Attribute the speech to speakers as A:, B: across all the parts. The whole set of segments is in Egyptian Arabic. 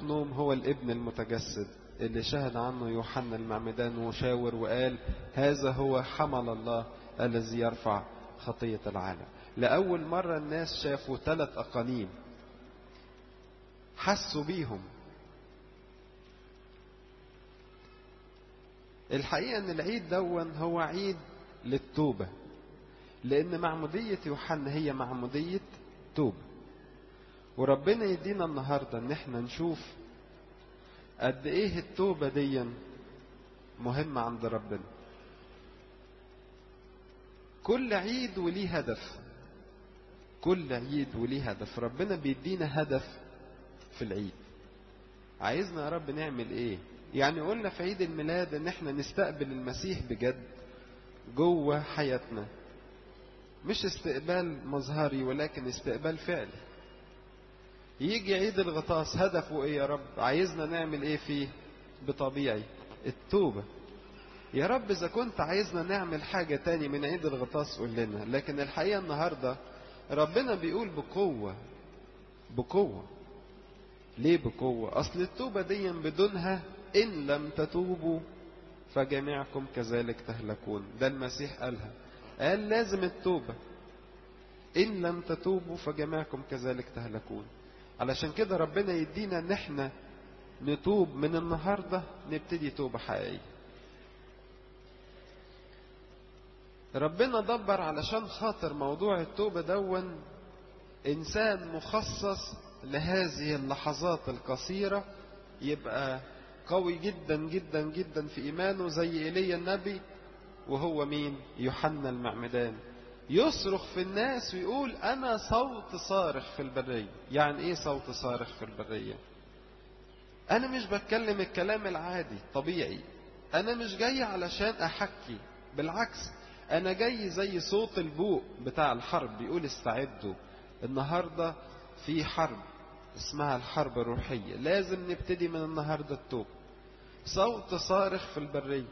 A: نوم هو الابن المتجسد اللي شهد عنه يوحنا المعمدان وشاور وقال هذا هو حمل الله الذي يرفع خطية العالم لأول مرة الناس شافوا ثلاث أقانيم حسوا بيهم الحقيقة أن العيد دون هو عيد للتوبة لأن معمودية يوحنا هي معمودية توبة وربنا يدينا النهاردة أن احنا نشوف قد إيه التوبة دي مهمة عند ربنا كل عيد وليه هدف كل عيد وليه هدف ربنا بيدينا هدف في العيد عايزنا يا رب نعمل ايه يعني قلنا في عيد الميلاد ان احنا نستقبل المسيح بجد جوه حياتنا مش استقبال مظهري ولكن استقبال فعلي يجي عيد الغطاس هدفه ايه يا رب عايزنا نعمل ايه فيه بطبيعي التوبة يا رب اذا كنت عايزنا نعمل حاجة تاني من عيد الغطاس قول لنا لكن الحقيقة النهاردة ربنا بيقول بقوة بقوة ليه بقوة اصل التوبة دي بدونها ان لم تتوبوا فجميعكم كذلك تهلكون ده المسيح قالها قال لازم التوبة ان لم تتوبوا فجميعكم كذلك تهلكون علشان كده ربنا يدينا ان احنا نتوب من النهاردة نبتدي توبة حقيقية ربنا دبر علشان خاطر موضوع التوبة دون إنسان مخصص لهذه اللحظات القصيرة يبقى قوي جدا جدا جدا في إيمانه زي إيليا النبي وهو مين يوحنا المعمدان يصرخ في الناس ويقول أنا صوت صارخ في البرية يعني إيه صوت صارخ في البرية أنا مش بتكلم الكلام العادي طبيعي أنا مش جاي علشان أحكي بالعكس أنا جاي زي صوت البوق بتاع الحرب بيقول استعدوا النهاردة في حرب اسمها الحرب الروحية لازم نبتدي من النهاردة التوب صوت صارخ في البرية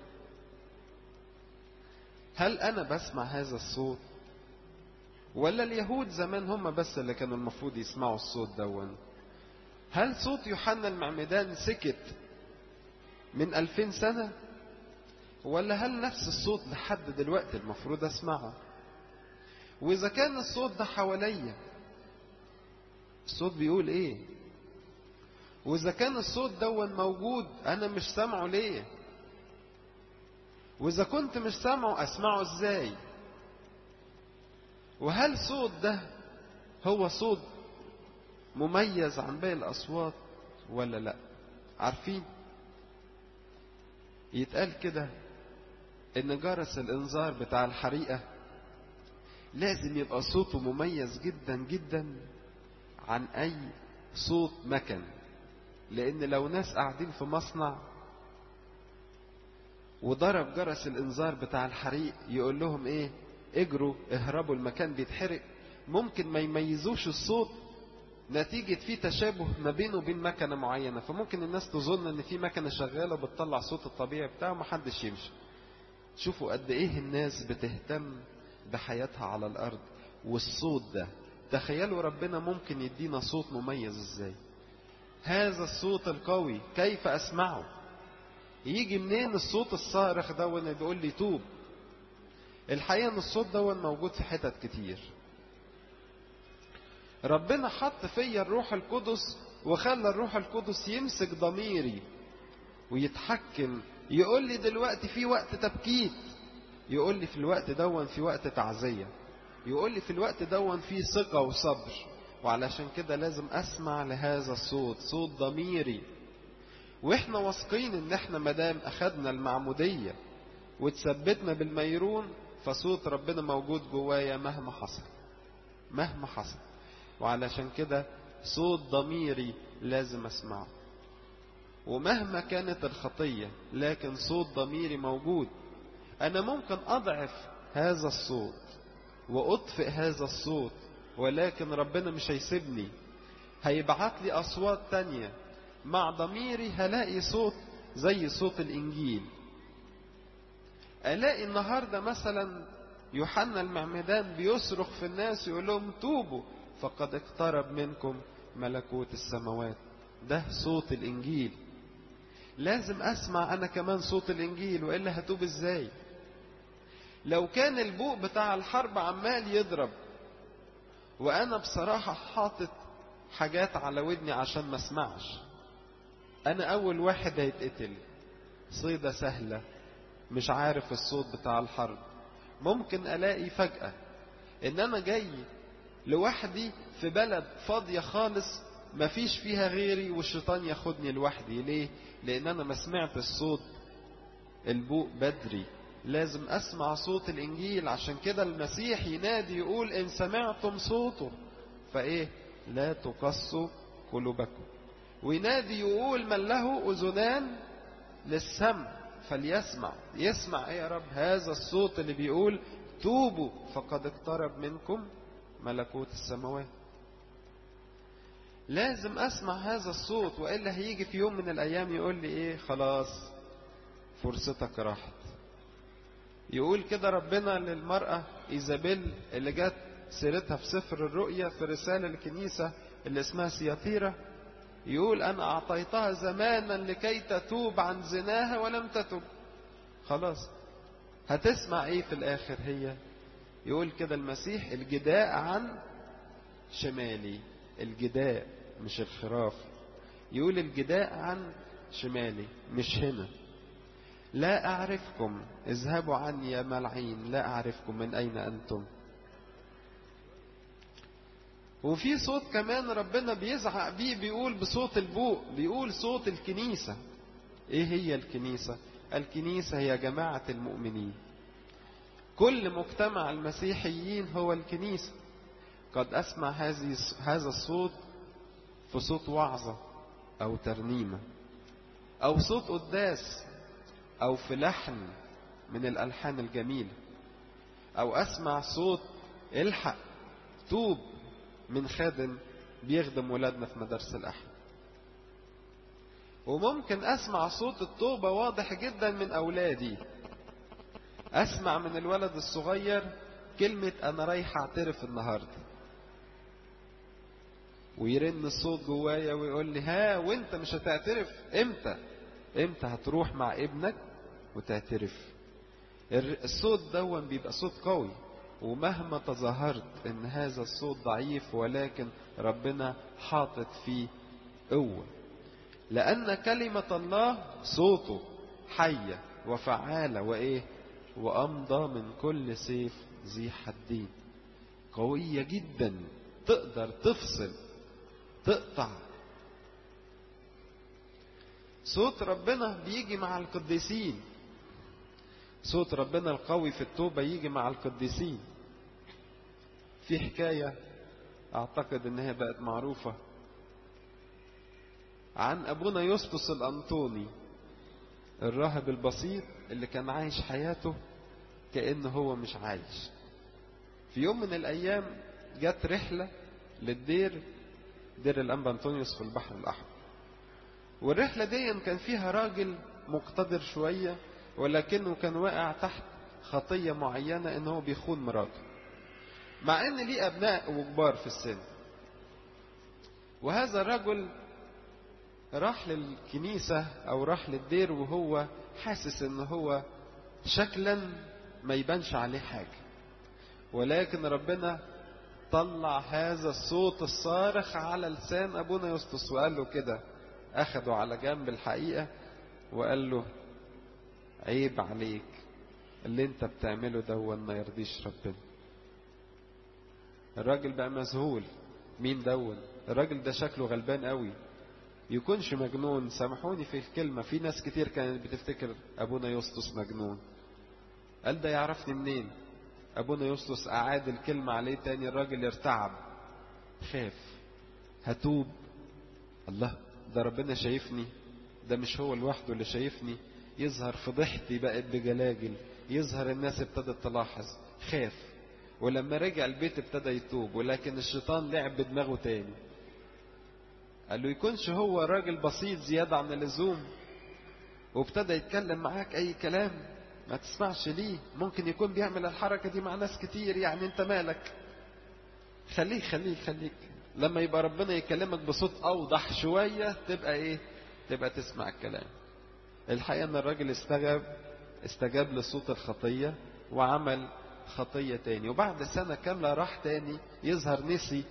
A: هل أنا بسمع هذا الصوت ولا اليهود زمان هم بس اللي كانوا المفروض يسمعوا الصوت دون هل صوت يوحنا المعمدان سكت من ألفين سنة ولا هل نفس الصوت لحد دلوقتي المفروض اسمعه واذا كان الصوت ده حواليا الصوت بيقول ايه واذا كان الصوت دون موجود انا مش سامعه ليه واذا كنت مش سامعه اسمعه ازاي وهل صوت ده هو صوت مميز عن باقي الاصوات ولا لا عارفين يتقال كده ان جرس الانذار بتاع الحريقه لازم يبقى صوته مميز جدا جدا عن اي صوت مكن لان لو ناس قاعدين في مصنع وضرب جرس الانذار بتاع الحريق يقول لهم ايه اجروا اهربوا المكان بيتحرق ممكن ما يميزوش الصوت نتيجة في تشابه ما بينه وبين مكنة معينة فممكن الناس تظن ان في مكنة شغالة بتطلع صوت الطبيعي بتاعه محدش يمشي شوفوا قد ايه الناس بتهتم بحياتها على الارض والصوت ده تخيلوا ربنا ممكن يدينا صوت مميز ازاي هذا الصوت القوي كيف اسمعه يجي منين الصوت الصارخ ده اللي بيقول لي توب الحقيقة ان الصوت ده موجود في حتت كتير ربنا حط فيا الروح القدس وخلى الروح القدس يمسك ضميري ويتحكم يقول لي دلوقتي في وقت تبكيت يقول لي في الوقت دون في وقت تعزية يقول لي في الوقت دون في ثقة وصبر وعلشان كده لازم اسمع لهذا الصوت صوت ضميري واحنا واثقين ان احنا مدام اخدنا المعمودية وتثبتنا بالميرون فصوت ربنا موجود جوايا مهما حصل مهما حصل وعلشان كده صوت ضميري لازم اسمعه ومهما كانت الخطية لكن صوت ضميري موجود أنا ممكن أضعف هذا الصوت وأطفئ هذا الصوت ولكن ربنا مش هيسيبني هيبعت لي أصوات تانية مع ضميري هلاقي صوت زي صوت الإنجيل ألاقي النهاردة مثلا يوحنا المعمدان بيصرخ في الناس يقول لهم توبوا فقد اقترب منكم ملكوت السماوات ده صوت الإنجيل لازم أسمع أنا كمان صوت الإنجيل وإلا هتوب إزاي لو كان البوق بتاع الحرب عمال يضرب وأنا بصراحة حاطط حاجات على ودني عشان ما اسمعش أنا أول واحد هيتقتل صيدة سهلة مش عارف الصوت بتاع الحرب ممكن ألاقي فجأة إن أنا جاي لوحدي في بلد فاضية خالص مفيش فيها غيري والشيطان ياخدني لوحدي ليه؟ لأن أنا ما سمعت الصوت البوق بدري لازم أسمع صوت الإنجيل عشان كده المسيح ينادي يقول إن سمعتم صوته فإيه؟ لا تقصوا قلوبكم وينادي يقول من له أذنان للسمع فليسمع يسمع ايه يا رب هذا الصوت اللي بيقول توبوا فقد اقترب منكم ملكوت السماوات لازم اسمع هذا الصوت والا هيجي في يوم من الايام يقول لي ايه خلاص فرصتك راحت يقول كده ربنا للمرأة إيزابيل اللي جت سيرتها في سفر الرؤيا في رسالة الكنيسة اللي اسمها سياطيرة يقول أنا أعطيتها زمانا لكي تتوب عن زناها ولم تتب خلاص هتسمع إيه في الآخر هي يقول كده المسيح الجداء عن شمالي الجداء مش الخراف يقول الجداء عن شمالي مش هنا لا أعرفكم اذهبوا عني يا ملعين لا أعرفكم من أين أنتم وفي صوت كمان ربنا بيزعق بيه بيقول بصوت البوق بيقول صوت الكنيسة ايه هي الكنيسة الكنيسة هي جماعة المؤمنين كل مجتمع المسيحيين هو الكنيسة قد أسمع هذه هذا الصوت في صوت وعظة أو ترنيمة أو صوت قداس أو في لحن من الألحان الجميلة أو أسمع صوت الحق توب من خادم بيخدم ولادنا في مدارس الأحد وممكن أسمع صوت التوبة واضح جدا من أولادي أسمع من الولد الصغير كلمة أنا رايح أعترف النهاردة ويرن الصوت جوايا ويقول لي ها وانت مش هتعترف امتى امتى هتروح مع ابنك وتعترف الصوت دون بيبقى صوت قوي ومهما تظاهرت ان هذا الصوت ضعيف ولكن ربنا حاطط فيه قوة لأن كلمة الله صوته حية وفعالة وإيه وأمضى من كل سيف ذي حدين قوية جدا تقدر تفصل تقطع صوت ربنا بيجي مع القديسين صوت ربنا القوي في التوبة يجي مع القديسين في حكاية أعتقد إنها بقت معروفة عن أبونا يسطس الأنطوني الراهب البسيط اللي كان عايش حياته كأنه هو مش عايش في يوم من الأيام جت رحلة للدير دير الأنبا أنطونيوس في البحر الأحمر والرحلة دي كان فيها راجل مقتدر شوية ولكنه كان واقع تحت خطية معينة ان هو بيخون مراته مع ان ليه ابناء وكبار في السن وهذا الرجل راح للكنيسة او راح للدير وهو حاسس ان هو شكلا ما يبانش عليه حاجة ولكن ربنا طلع هذا الصوت الصارخ على لسان ابونا يسطس وقال له كده اخده على جنب الحقيقة وقال له عيب عليك اللي انت بتعمله ده ما يرضيش ربنا الراجل بقى مذهول مين دون الراجل ده شكله غلبان قوي يكونش مجنون سامحوني في الكلمة في ناس كتير كانت بتفتكر أبونا يسطس مجنون قال ده يعرفني منين أبونا يسطس أعاد الكلمة عليه تاني الراجل ارتعب خاف هتوب الله ده ربنا شايفني ده مش هو لوحده اللي شايفني يظهر فضيحتي بقت بجلاجل يظهر الناس ابتدت تلاحظ خاف ولما رجع البيت ابتدى يتوب ولكن الشيطان لعب بدماغه تاني قال له يكونش هو راجل بسيط زيادة عن اللزوم وابتدى يتكلم معاك اي كلام ما تسمعش ليه ممكن يكون بيعمل الحركة دي مع ناس كتير يعني انت مالك خليك خليك خليك لما يبقى ربنا يكلمك بصوت اوضح شويه تبقى ايه تبقى تسمع الكلام الحقيقه ان الراجل استجاب استجاب لصوت الخطيه وعمل خطيه تاني وبعد سنه كامله راح تاني يظهر نسي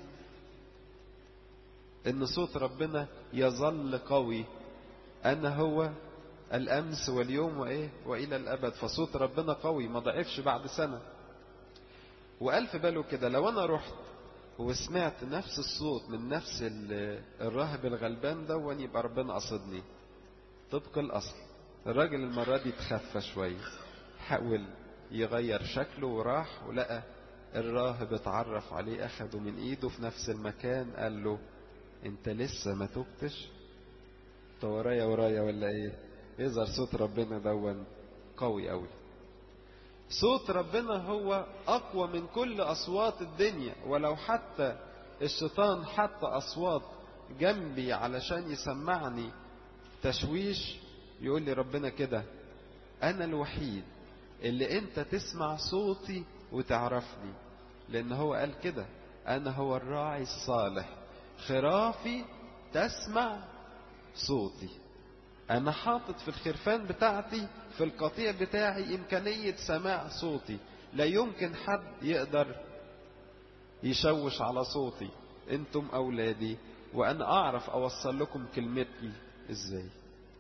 A: ان صوت ربنا يظل قوي انا هو الامس واليوم وايه والى الابد فصوت ربنا قوي ما ضعفش بعد سنه وقال في باله كده لو انا رحت وسمعت نفس الصوت من نفس الراهب الغلبان ده يبقى ربنا قصدني طبق الاصل الراجل المره دي تخفى شويه حاول يغير شكله وراح ولقى الراهب اتعرف عليه اخده من ايده في نفس المكان قال له انت لسه ما تبتش انت ورايا ورايا ولا ايه يظهر صوت ربنا دون قوي قوي صوت ربنا هو اقوى من كل اصوات الدنيا ولو حتى الشيطان حتى اصوات جنبي علشان يسمعني تشويش يقول لي ربنا كده انا الوحيد اللي انت تسمع صوتي وتعرفني لان هو قال كده انا هو الراعي الصالح خرافي تسمع صوتي انا حاطط في الخرفان بتاعتي في القطيع بتاعي امكانية سماع صوتي لا يمكن حد يقدر يشوش على صوتي انتم اولادي وانا اعرف اوصل لكم كلمتي ازاي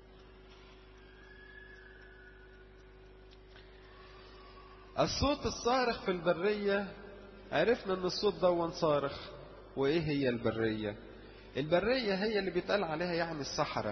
A: الصوت الصارخ في البرية عرفنا ان الصوت دون صارخ وايه هي البرية البرية هي اللي بيتقال عليها يعني الصحراء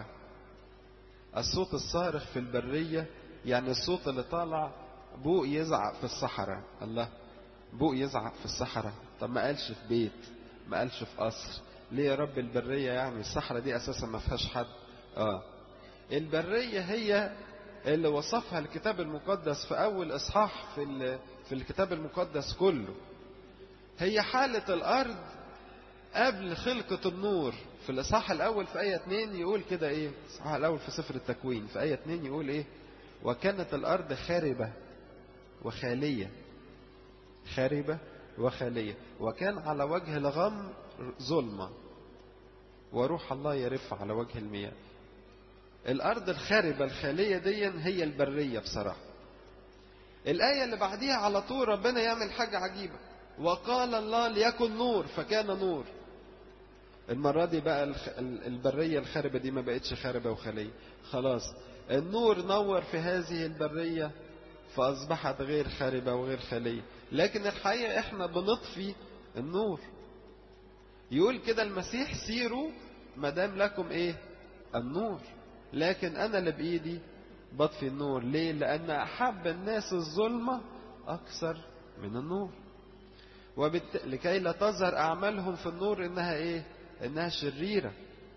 A: الصوت الصارخ في البرية يعني الصوت اللي طالع بوق يزعق في الصحراء الله بوق يزعق في الصحراء طب ما قالش في بيت ما قالش في قصر ليه يا رب البرية يعني الصحراء دي أساسا ما فيهاش حد آه البرية هي اللي وصفها الكتاب المقدس في أول إصحاح في في الكتاب المقدس كله هي حالة الأرض قبل خلقة النور في الإصحاح الأول في آية 2 يقول كده إيه؟ الإصحاح الأول في سفر التكوين في آية 2 يقول إيه؟ وكانت الأرض خاربة وخالية خاربة وخالية وكان على وجه الغم ظلمة وروح الله يرف على وجه المياه الأرض الخاربة الخالية دي هي البرية بصراحة الآية اللي بعديها على طول ربنا يعمل حاجة عجيبة وقال الله ليكن نور فكان نور المرة دي بقى البرية الخاربة دي ما بقتش خاربة وخالية خلاص النور نور في هذه البرية فأصبحت غير خاربة وغير خالية لكن الحقيقة احنا بنطفي النور يقول كده المسيح سيروا ما دام لكم ايه النور لكن انا اللي بايدي بطفي النور ليه لان احب الناس الظلمة اكثر من النور وبالت... لكي لا تظهر اعمالهم في النور انها ايه انها شريرة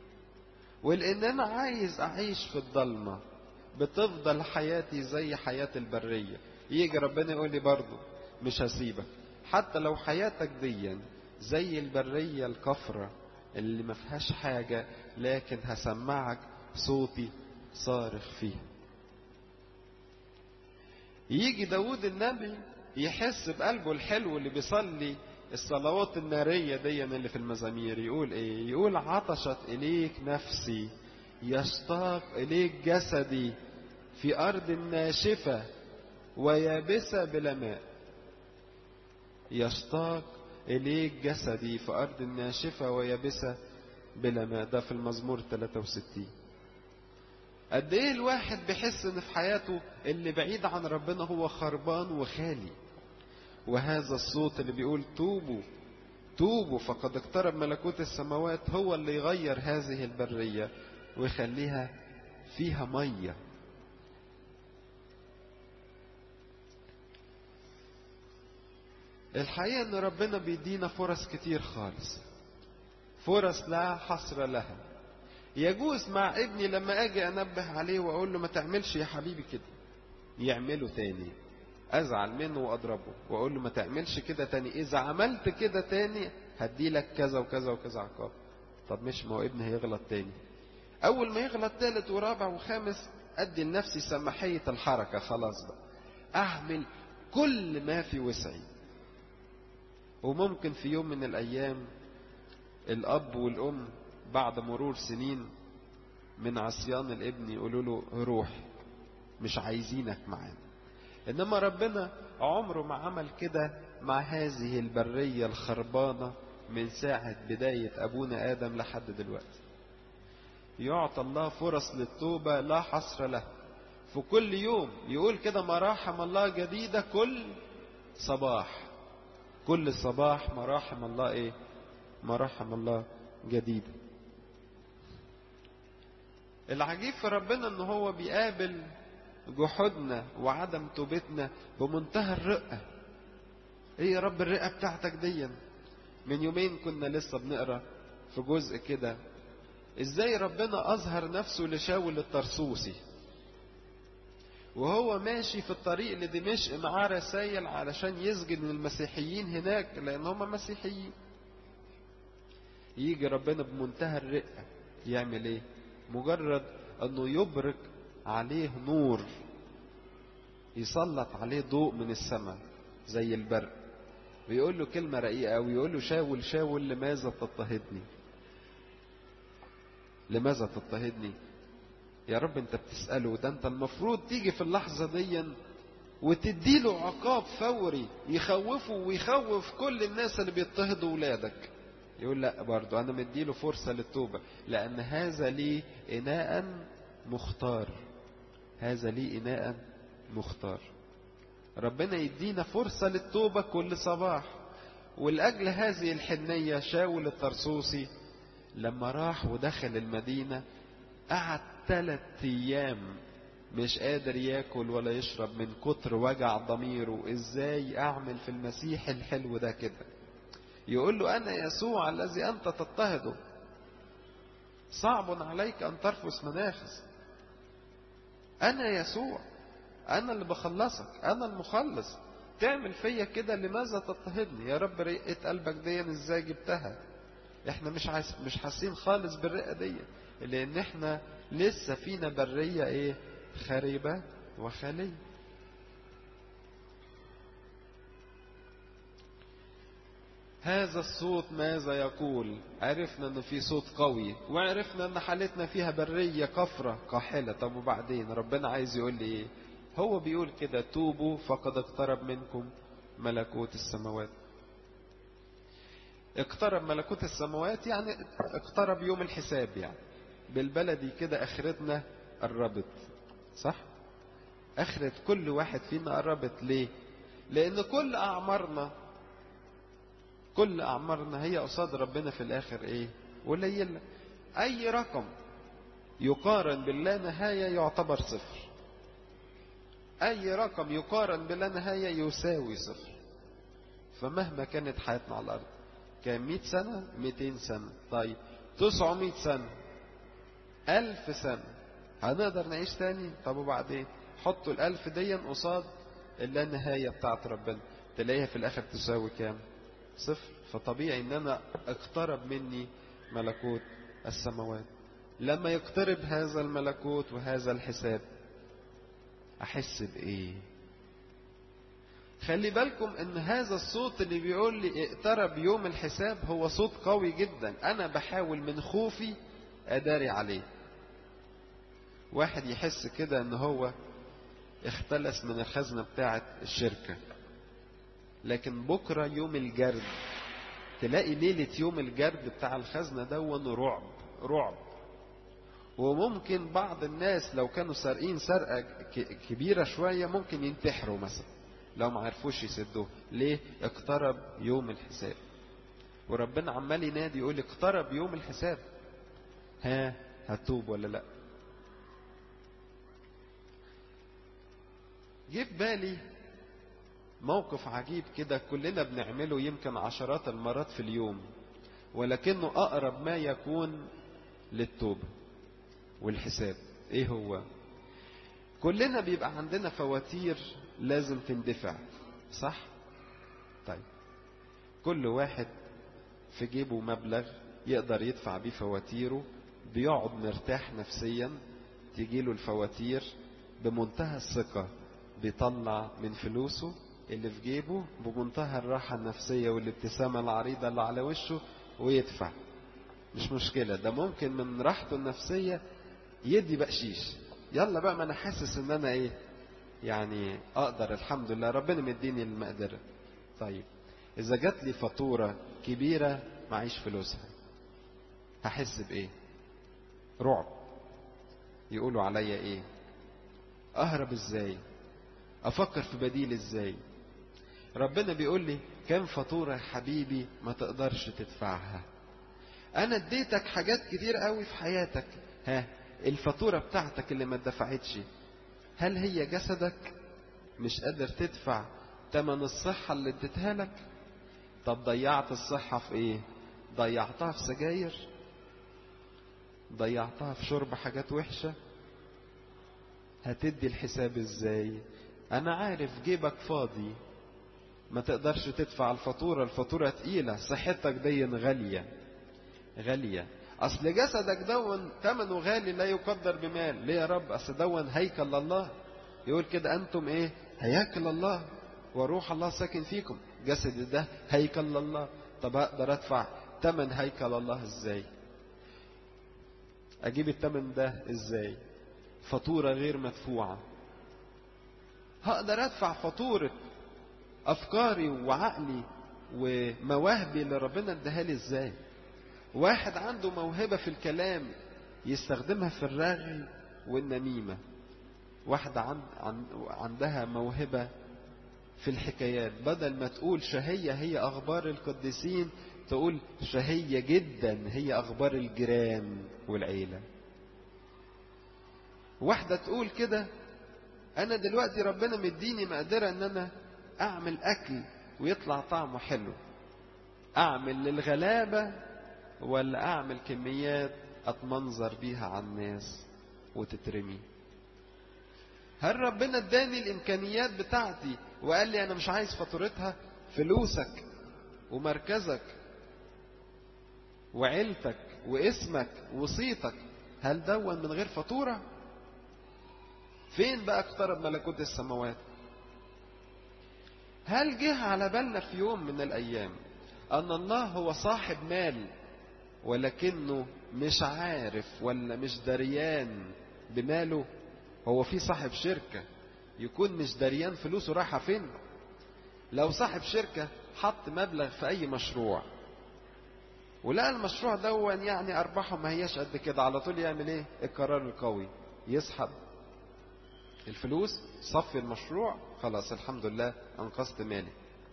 A: ولان انا عايز اعيش في الضلمة بتفضل حياتي زي حياة البرية يجي ربنا يقول لي برضه مش هسيبك حتى لو حياتك ديا زي البرية الكفرة اللي ما فيهاش حاجة لكن هسمعك صوتي صارخ فيها يجي داود النبي يحس بقلبه الحلو اللي بيصلي الصلوات النارية دي اللي في المزامير يقول ايه يقول عطشت اليك نفسي يشتاق اليك جسدي في ارض ناشفة ويابسة بلا ماء يشتاق اليك جسدي في ارض ناشفة ويابسة بلا ماء ده في المزمور 63 قد ايه الواحد بيحس ان في حياته اللي بعيد عن ربنا هو خربان وخالي وهذا الصوت اللي بيقول توبوا توبوا فقد اقترب ملكوت السماوات هو اللي يغير هذه البرية ويخليها فيها مية الحقيقة ان ربنا بيدينا فرص كتير خالص فرص لا حصر لها يجوز مع ابني لما اجي انبه عليه واقول له ما تعملش يا حبيبي كده يعمله تاني ازعل منه واضربه واقول له ما تعملش كده تاني اذا عملت كده تاني هدي لك كذا وكذا وكذا عقاب طب مش ما هو ابني هيغلط تاني اول ما يغلط تالت ورابع وخامس ادي لنفسي سماحية الحركة خلاص بقى اعمل كل ما في وسعي وممكن في يوم من الايام الأب والأم بعد مرور سنين من عصيان الابن يقولوا له روح مش عايزينك معانا إنما ربنا عمره ما عمل كده مع هذه البرية الخربانة من ساعة بداية أبونا آدم لحد دلوقتي يعطى الله فرص للتوبة لا حصر له في كل يوم يقول كده مراحم الله جديدة كل صباح كل صباح مراحم الله ايه مراحم الله جديدة العجيب في ربنا ان هو بيقابل جحودنا وعدم توبتنا بمنتهى الرقة ايه يا رب الرقة بتاعتك دي من يومين كنا لسه بنقرا في جزء كده ازاي ربنا اظهر نفسه لشاول الطرسوسي وهو ماشي في الطريق لدمشق معاه رسائل علشان يسجن المسيحيين هناك لان هم مسيحيين يجي ربنا بمنتهى الرقة يعمل ايه مجرد انه يبرك عليه نور يسلط عليه ضوء من السماء زي البرق ويقول له كلمة رقيقة ويقول له شاول شاول لماذا تضطهدني لماذا تضطهدني يا رب انت بتسأله ده انت المفروض تيجي في اللحظة دي وتديله عقاب فوري يخوفه ويخوف كل الناس اللي بيضطهدوا ولادك يقول لا برضو انا مديله فرصة للتوبة لان هذا لي اناء مختار هذا لي اناء مختار ربنا يدينا فرصة للتوبة كل صباح ولأجل هذه الحنية شاول الطرسوسي لما راح ودخل المدينة قعد ثلاث أيام مش قادر ياكل ولا يشرب من كتر وجع ضميره ازاي اعمل في المسيح الحلو ده كده يقول له انا يسوع الذي انت تضطهده صعب عليك ان ترفس مناخس انا يسوع انا اللي بخلصك انا المخلص تعمل فيا كده لماذا تضطهدني يا رب رقة قلبك دي ازاي جبتها احنا مش عايز مش حاسين خالص بالرقة دي لان احنا لسه فينا برية ايه خريبة وخالية هذا الصوت ماذا يقول عرفنا ان في صوت قوي وعرفنا ان حالتنا فيها برية كفرة قاحلة طب وبعدين ربنا عايز يقول لي ايه هو بيقول كده توبوا فقد اقترب منكم ملكوت السماوات اقترب ملكوت السماوات يعني اقترب يوم الحساب يعني بالبلدي كده اخرتنا قربت صح اخرة كل واحد فينا قربت ليه لان كل اعمارنا كل اعمارنا هي قصاد ربنا في الاخر ايه قليله اي رقم يقارن باللا نهايه يعتبر صفر اي رقم يقارن بلا نهايه يساوي صفر فمهما كانت حياتنا على الارض كان 100 سنه 200 سنه طيب 900 سنه ألف سنة هنقدر نعيش تاني طب وبعدين حطوا الألف دي قصاد اللا نهاية بتاعت ربنا تلاقيها في الآخر تساوي كام صفر فطبيعي ان انا اقترب مني ملكوت السماوات لما يقترب هذا الملكوت وهذا الحساب احس بايه خلي بالكم ان هذا الصوت اللي بيقول لي اقترب يوم الحساب هو صوت قوي جدا انا بحاول من خوفي اداري عليه واحد يحس كده ان هو اختلس من الخزنة بتاعة الشركة لكن بكرة يوم الجرد تلاقي ليلة يوم الجرد بتاع الخزنة دون رعب رعب وممكن بعض الناس لو كانوا سارقين سرقة كبيرة شوية ممكن ينتحروا مثلا لو ما عرفوش يسدوه ليه اقترب يوم الحساب وربنا عمال ينادي يقول اقترب يوم الحساب ها هتوب ولا لا جه في بالي موقف عجيب كده كلنا بنعمله يمكن عشرات المرات في اليوم ولكنه أقرب ما يكون للتوبة والحساب ايه هو كلنا بيبقى عندنا فواتير لازم تندفع صح طيب كل واحد في جيبه مبلغ يقدر يدفع بيه فواتيره بيقعد مرتاح نفسيا تجيله الفواتير بمنتهى الثقة بيطلع من فلوسه اللي في جيبه بمنتهى الراحة النفسية والابتسامة العريضة اللي على وشه ويدفع مش مشكلة ده ممكن من راحته النفسية يدي بقشيش يلا بقى ما انا حاسس ان انا ايه يعني اقدر الحمد لله ربنا مديني المقدرة طيب اذا جات لي فاتورة كبيرة معيش فلوسها هحس بايه رعب يقولوا عليا ايه اهرب ازاي افكر في بديل ازاي ربنا بيقول لي كم فاتورة يا حبيبي ما تقدرش تدفعها انا اديتك حاجات كتير قوي في حياتك ها الفاتورة بتاعتك اللي ما اتدفعتش هل هي جسدك مش قادر تدفع تمن الصحة اللي اديتها لك طب ضيعت الصحة في ايه ضيعتها في سجاير ضيعتها في شرب حاجات وحشة هتدي الحساب ازاي انا عارف جيبك فاضي ما تقدرش تدفع الفاتورة الفاتورة تقيلة صحتك دي غالية غالية اصل جسدك دون ثمنه غالي لا يقدر بمال ليه يا رب اصل دون هيكل الله يقول كده انتم ايه هياكل الله وروح الله ساكن فيكم جسد ده هيكل الله طب اقدر ادفع ثمن هيكل الله ازاي اجيب الثمن ده ازاي فاتورة غير مدفوعة هقدر ادفع فاتورة افكاري وعقلي ومواهبي اللي ربنا اداها لي ازاي واحد عنده موهبة في الكلام يستخدمها في الرغي والنميمة واحدة عند عندها موهبة في الحكايات بدل ما تقول شهية هي أخبار القديسين تقول شهية جدا هي أخبار الجيران والعيلة واحدة تقول كده أنا دلوقتي ربنا مديني مقدرة إن أنا أعمل أكل ويطلع طعمه حلو أعمل للغلابة ولا أعمل كميات أتمنظر بيها على الناس وتترمي هل ربنا اداني الإمكانيات بتاعتي وقال لي أنا مش عايز فاتورتها فلوسك ومركزك وعيلتك واسمك وصيتك هل دون من غير فاتورة فين بقى اقترب ملكوت السماوات هل جه على بالنا في يوم من الأيام أن الله هو صاحب مال ولكنه مش عارف ولا مش دريان بماله هو في صاحب شركة يكون مش دريان فلوسه رايحة فين لو صاحب شركة حط مبلغ في أي مشروع ولقى المشروع دون يعني أرباحه ما هياش قد كده على طول يعمل إيه القرار القوي يسحب الفلوس صفي المشروع خلاص الحمد لله أنقذت مالي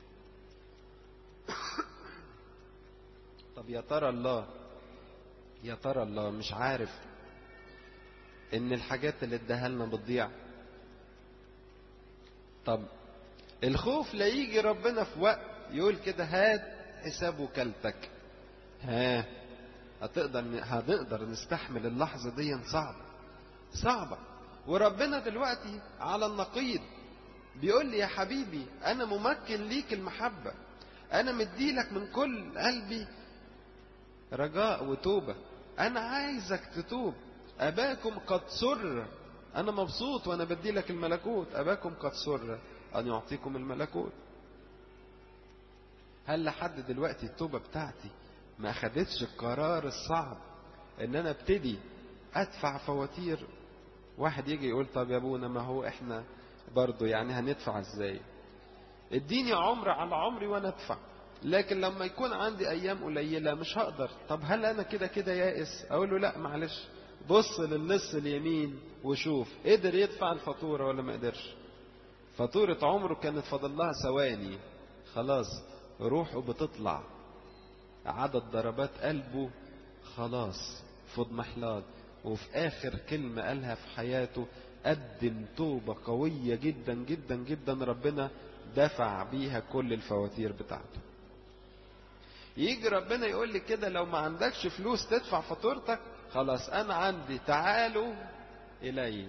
A: طب يا ترى الله يا ترى الله مش عارف ان الحاجات اللي اداها لنا بتضيع طب الخوف لا يجي ربنا في وقت يقول كده هات حساب وكالتك ها هتقدر هنقدر نستحمل اللحظة دي صعبة صعبة وربنا دلوقتي على النقيض بيقول لي يا حبيبي انا ممكن ليك المحبة انا مديلك من كل قلبي رجاء وتوبة انا عايزك تتوب اباكم قد سر انا مبسوط وانا بدي لك الملكوت اباكم قد سر ان يعطيكم الملكوت هل لحد دلوقتي التوبة بتاعتي ما اخدتش القرار الصعب ان انا ابتدي ادفع فواتير واحد يجي يقول طب يا ابونا ما هو احنا برضو يعني هندفع ازاي اديني عمر على عمري وانا ادفع لكن لما يكون عندي ايام قليله مش هقدر طب هل انا كده كده يائس اقول له لا معلش بص للنص اليمين وشوف قدر يدفع الفاتوره ولا ما قدرش فاتوره عمره كانت فاضل لها ثواني خلاص روحه بتطلع عدد ضربات قلبه خلاص في اضمحلال وفي اخر كلمه قالها في حياته قدم توبه قويه جدا جدا جدا ربنا دفع بيها كل الفواتير بتاعته يجي ربنا يقول لي كده لو ما عندكش فلوس تدفع فاتورتك خلاص انا عندي تعالوا الي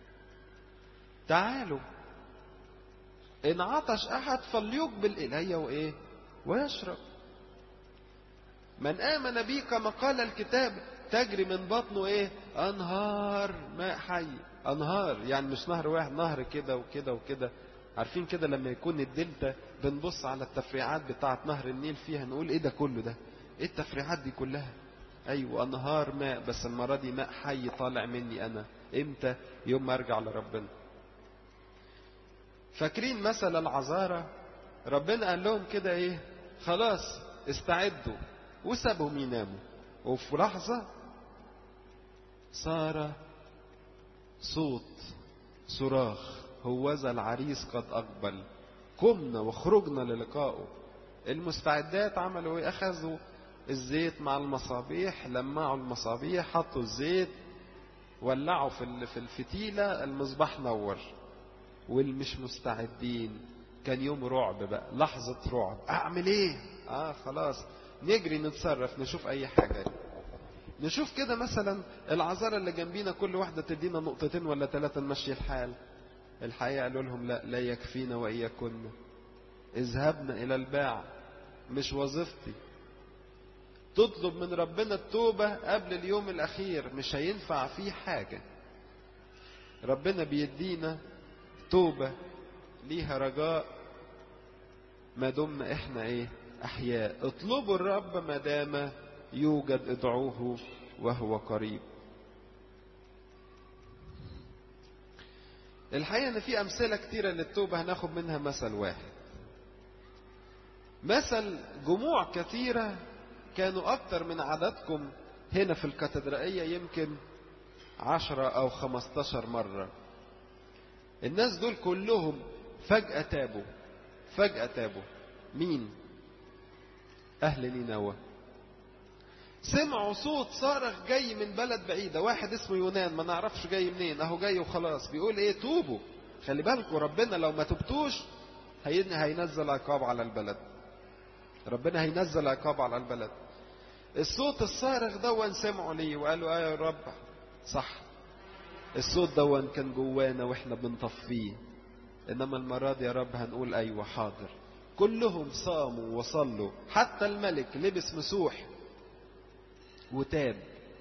A: تعالوا ان عطش احد فليقبل الي وايه ويشرب من امن بي كما قال الكتاب تجري من بطنه ايه انهار ماء حي انهار يعني مش نهر واحد نهر كده وكده وكده عارفين كده لما يكون الدلتا بنبص على التفريعات بتاعة نهر النيل فيها نقول ايه ده كله ده ايه التفريعات دي كلها ايوه انهار ماء بس المره دي ماء حي طالع مني انا امتى يوم ما ارجع لربنا فاكرين مثل العذارى ربنا قال لهم كده ايه خلاص استعدوا وسابهم يناموا وفي لحظة صار صوت صراخ هوذا العريس قد أقبل قمنا وخرجنا للقائه المستعدات عملوا ايه أخذوا الزيت مع المصابيح لمعوا المصابيح حطوا الزيت ولعوا في في الفتيلة المصباح نور والمش مستعدين كان يوم رعب بقى لحظة رعب أعمل إيه؟ آه خلاص نجري نتصرف نشوف أي حاجة نشوف كده مثلا العذارى اللي جنبينا كل واحدة تدينا نقطتين ولا ثلاثة نمشي الحال الحقيقة قالوا لهم لا لا يكفينا وإياكن اذهبنا إلى الباع مش وظيفتي تطلب من ربنا التوبة قبل اليوم الأخير مش هينفع فيه حاجة ربنا بيدينا توبة ليها رجاء ما دمنا احنا ايه احياء اطلبوا الرب ما دام يوجد ادعوه وهو قريب الحقيقة ان في امثلة كتيرة للتوبة هناخد منها مثل واحد مثل جموع كثيرة كانوا اكتر من عددكم هنا في الكاتدرائية يمكن عشرة او خمستاشر مرة الناس دول كلهم فجأة تابوا فجأة تابوا مين أهل نينوى سمعوا صوت صارخ جاي من بلد بعيدة واحد اسمه يونان ما نعرفش جاي منين اهو جاي وخلاص بيقول ايه توبوا خلي بالكم ربنا لو ما تبتوش هينزل عقاب على البلد ربنا هينزل عقاب على البلد الصوت الصارخ دون سمعوا ليه وقالوا ايه يا رب صح الصوت دون كان جوانا واحنا بنطفيه انما المرة دي يا رب هنقول ايوه حاضر كلهم صاموا وصلوا حتى الملك لبس مسوح وتاب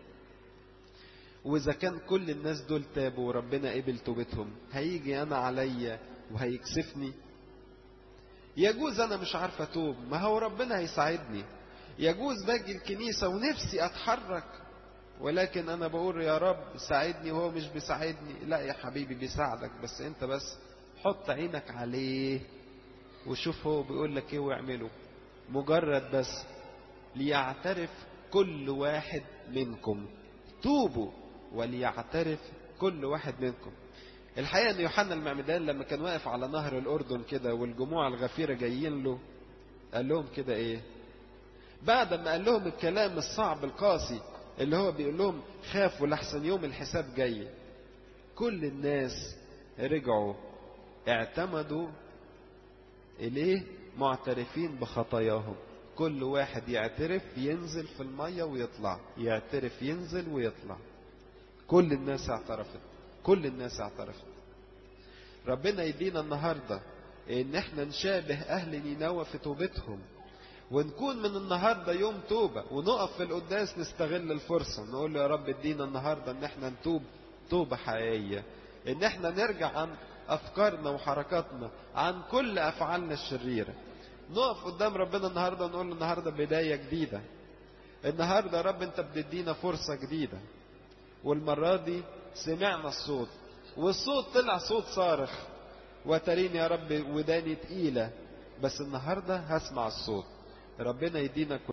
A: واذا كان كل الناس دول تابوا وربنا قبل توبتهم هيجي انا عليا وهيكسفني يجوز انا مش عارفه اتوب ما هو ربنا هيساعدني يجوز باجي الكنيسه ونفسي اتحرك ولكن انا بقول يا رب ساعدني وهو مش بيساعدني لا يا حبيبي بيساعدك بس انت بس حط عينك عليه وشوف هو بيقول لك ايه واعمله مجرد بس ليعترف كل واحد منكم توبوا وليعترف كل واحد منكم الحقيقه ان يوحنا المعمدان لما كان واقف على نهر الاردن كده والجموع الغفيره جايين له قال لهم كده ايه بعد ما قال لهم الكلام الصعب القاسي اللي هو بيقول لهم خافوا لحسن يوم الحساب جاي كل الناس رجعوا اعتمدوا إليه معترفين بخطاياهم كل واحد يعترف ينزل في المية ويطلع يعترف ينزل ويطلع كل الناس اعترفت كل الناس اعترفت ربنا يدينا النهاردة ان احنا نشابه اهل نينوى في توبتهم ونكون من النهاردة يوم توبة ونقف في القداس نستغل الفرصة نقول له يا رب ادينا النهاردة ان احنا نتوب توبة حقيقية ان احنا نرجع عن افكارنا وحركاتنا عن كل افعالنا الشريره نقف قدام ربنا النهارده ونقول له النهارده بدايه جديده النهارده يا رب انت بتدينا فرصه جديده والمره دي سمعنا الصوت والصوت طلع صوت صارخ وتريني يا رب وداني تقيله بس النهارده هسمع الصوت ربنا يدينا